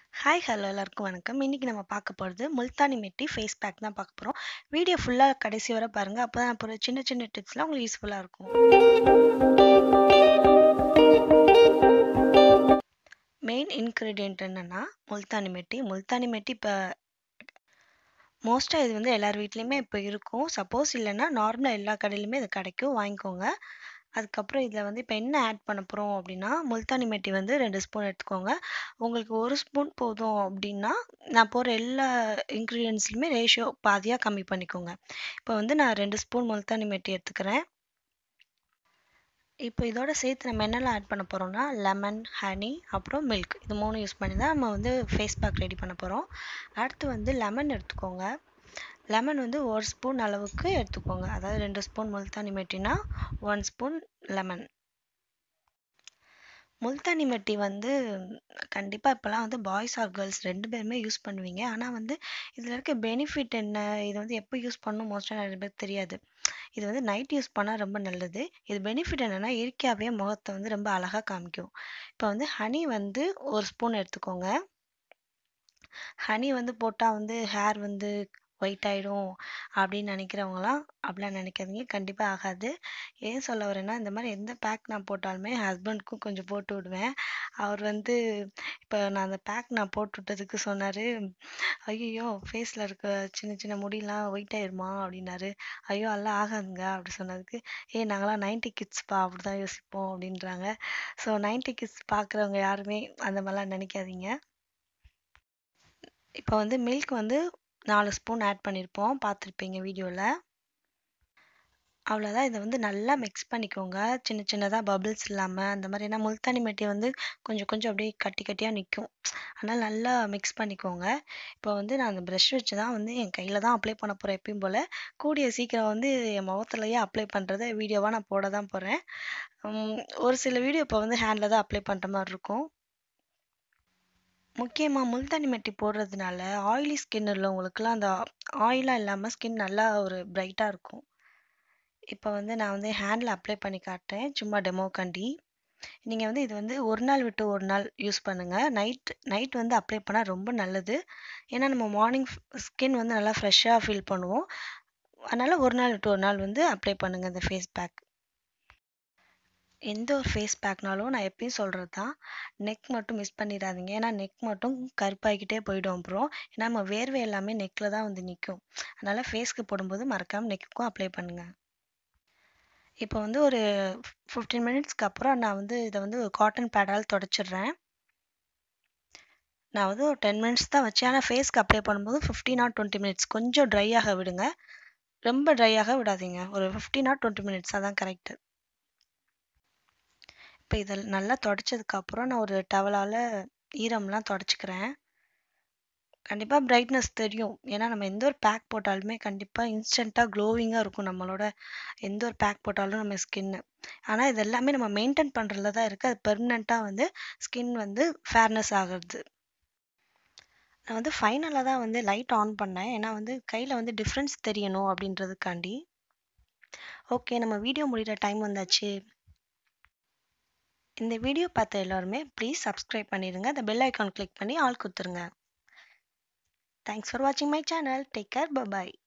hi hello எல்லாருக்கும் வணக்கம் இன்னைக்கு நம்ம பார்க்க போகிறது முல்தானி மெட்டி ஃபேஸ் பேக் தான் பார்க்க போகிறோம் வீடியோ ஃபுல்லாக கடைசி வரை பாருங்கள் அப்போ தான் அப்புறம் சின்ன சின்ன டிப்ஸ்லாம் உங்களுக்கு யூஸ்ஃபுல்லாக இருக்கும் மெயின் இன்க்ரீடியன்ட் என்னென்னா முல்தானி மெட்டி முல்தானி மெட்டி இப்போ மோஸ்ட்டாக இது வந்து எல்லார் வீட்லேயுமே இப்போ இருக்கும் சப்போஸ் இல்லைன்னா நார்மலாக எல்லா கடையிலுமே இது கிடைக்கும் வாங்கிக்கோங்க அதுக்கப்புறம் இதில் வந்து இப்போ என்ன ஆட் பண்ண போகிறோம் அப்படின்னா முல்தானி மெட்டி வந்து ரெண்டு ஸ்பூன் எடுத்துக்கோங்க உங்களுக்கு ஒரு ஸ்பூன் போதும் அப்படின்னா நான் போடுற எல்லா இன்க்ரீடியன்ஸ்லையுமே ரேஷியோ பாதியாக கம்மி பண்ணிக்கோங்க இப்போ வந்து நான் ரெண்டு ஸ்பூன் முல்தானி மெட்டி எடுத்துக்கிறேன் இப்போ இதோட சேர்த்து நம்ம என்னெல்லாம் ஆட் பண்ண போகிறோம்னா லெமன் ஹனி அப்புறம் மில்க் இது மூணு யூஸ் பண்ணி தான் நம்ம வந்து ஃபேஸ் பேக் ரெடி பண்ண போகிறோம் அடுத்து வந்து லெமன் எடுத்துக்கோங்க லெமன் வந்து ஒரு ஸ்பூன் அளவுக்கு எடுத்துக்கோங்க அதாவது ரெண்டு ஸ்பூன் முல்தானி மெட்டினா one spoon lemon Multani mitti வந்து கண்டிப்பாக இப்போலாம் வந்து பாய்ஸ் ஆர் கேர்ள்ஸ் ரெண்டு பேருமே யூஸ் பண்ணுவீங்க ஆனால் வந்து இதில் இருக்க பெனிஃபிட் என்ன இது வந்து எப்போ யூஸ் பண்ணணும் மோஸ்ட்டாக நிறைய பேருக்கு தெரியாது இது வந்து நைட் யூஸ் பண்ணால் ரொம்ப நல்லது இது பெனிஃபிட் என்னென்னா இயற்கையாகவே முகத்தை வந்து ரொம்ப அழகாக காமிக்கும் இப்போ வந்து ஹனி வந்து ஒரு ஸ்பூன் எடுத்துக்கோங்க ஹனி வந்து போட்டால் வந்து ஹேர் வந்து ஒயிட் ஆகிடும் அப்படின்னு நினைக்கிறவங்களாம் அப்படிலாம் நினைக்காதீங்க கண்டிப்பாக ஆகாது ஏன் சொல்ல வரேன்னா இந்த மாதிரி எந்த பேக் நான் போட்டாலுமே ஹஸ்பண்ட்க்கும் கொஞ்சம் போட்டு விடுவேன் அவர் வந்து இப்போ நான் அந்த பேக் நான் போட்டு விட்டதுக்கு சொன்னார் ஐயோ ஃபேஸில் இருக்க சின்ன சின்ன முடியெலாம் ஒயிட் ஆயிருமா அப்படின்னாரு ஐயோ அதெல்லாம் ஆகாதுங்க அப்படி சொன்னதுக்கு ஏ நாங்களாம் நைன்டி கிட்ஸ்ப்பா அப்படி தான் யோசிப்போம் அப்படின்றாங்க ஸோ நைன்டி கிட்ஸ் பார்க்குறவங்க யாருமே அந்த மாதிரிலாம் நினைக்காதீங்க இப்போ வந்து மில்க் வந்து நாலு ஸ்பூன் ஆட் பண்ணியிருப்போம் பார்த்துருப்பீங்க வீடியோவில் அவ்வளோதான் இதை வந்து நல்லா மிக்ஸ் பண்ணிக்கோங்க சின்ன சின்னதாக பபிள்ஸ் இல்லாமல் அந்த மாதிரி ஏன்னா முல்தானி மெட்டி வந்து கொஞ்சம் கொஞ்சம் அப்படியே கட்டி கட்டியாக நிற்கும் அதனால் நல்லா மிக்ஸ் பண்ணிக்கோங்க இப்போ வந்து நான் அந்த ப்ரஷ் வச்சு தான் வந்து என் கையில் தான் அப்ளை பண்ண போகிறேன் எப்பயும் போல் கூடிய சீக்கிரம் வந்து என் முகத்துலையே அப்ளை பண்ணுறத வீடியோவாக நான் போட தான் போகிறேன் ஒரு சில வீடியோ இப்போ வந்து ஹேண்டில் தான் அப்ளை பண்ணுற மாதிரி இருக்கும் முக்கியமாக முல்தானி மெட்டி போடுறதுனால ஆயிலி ஸ்கின் உள்ளவங்களுக்குலாம் அந்த ஆயிலாக இல்லாமல் ஸ்கின் நல்லா ஒரு பிரைட்டாக இருக்கும் இப்போ வந்து நான் வந்து ஹேண்டில் அப்ளை பண்ணி காட்டுறேன் சும்மா டெமோ கண்டி நீங்கள் வந்து இது வந்து ஒரு நாள் விட்டு ஒரு நாள் யூஸ் பண்ணுங்கள் நைட் நைட் வந்து அப்ளை பண்ணால் ரொம்ப நல்லது ஏன்னா நம்ம மார்னிங் ஸ்கின் வந்து நல்லா ஃப்ரெஷ்ஷாக ஃபீல் பண்ணுவோம் அதனால் ஒரு நாள் விட்டு ஒரு நாள் வந்து அப்ளை பண்ணுங்கள் இந்த ஃபேஸ் பேக் எந்த ஒரு ஃபேஸ் பேக்னாலும் நான் எப்பயும் சொல்கிறது தான் நெக் மட்டும் மிஸ் பண்ணிடாதீங்க ஏன்னா நெக் மட்டும் கருப்பாகிக்கிட்டே போயிடும் அப்புறம் ஏன்னா நம்ம வேர்வை எல்லாமே நெக்கில் தான் வந்து நிற்கும் அதனால் ஃபேஸ்க்கு போடும்போது மறக்காமல் நெக்குக்கும் அப்ளை பண்ணுங்கள் இப்போ வந்து ஒரு ஃபிஃப்டீன் மினிட்ஸ்க்கு அப்புறம் நான் வந்து இதை வந்து ஒரு காட்டன் பேடால் தொடச்சிடுறேன் நான் வந்து ஒரு டென் மினிட்ஸ் தான் வச்சேன் ஆனால் ஃபேஸ்க்கு அப்ளை பண்ணும்போது ஃபிஃப்டீன் ஆர் டுவெண்ட்டி மினிட்ஸ் கொஞ்சம் ட்ரை ஆக விடுங்க ரொம்ப ட்ரை ஆக விடாதீங்க ஒரு ஃபிஃப்டீன் ஆர் டுவெண்ட்டி மினிட்ஸ் அதான் கரெக்டு இப்போ இதை நல்லா தொடச்சதுக்கப்புறம் நான் ஒரு டவலால் ஈரம்லாம் தொடச்சிக்கிறேன் கண்டிப்பாக பிரைட்னஸ் தெரியும் ஏன்னா நம்ம எந்த ஒரு பேக் போட்டாலுமே கண்டிப்பாக இன்ஸ்டண்ட்டாக க்ளோவிங்காக இருக்கும் நம்மளோட எந்த ஒரு பேக் போட்டாலும் நம்ம ஸ்கின்னு ஆனால் இது எல்லாமே நம்ம மெயின்டைன் பண்ணுறதுல தான் இருக்குது அது பெர்மனெண்ட்டாக வந்து ஸ்கின் வந்து ஃபேர்னஸ் ஆகிறது நான் வந்து ஃபைனலாக தான் வந்து லைட் ஆன் பண்ணேன் ஏன்னா வந்து கையில் வந்து டிஃப்ரென்ஸ் தெரியணும் அப்படின்றதுக்காண்டி ஓகே நம்ம வீடியோ முடிகிற டைம் வந்தாச்சு இந்த வீடியோ பார்த்த எல்லாருமே ப்ளீஸ் சப்ஸ்கிரைப் பண்ணிடுங்க அந்த பெல் ஐக்கான் கிளிக் பண்ணி ஆல் கொடுத்துருங்க தேங்க்ஸ் ஃபார் வாட்சிங் my channel take care bye bye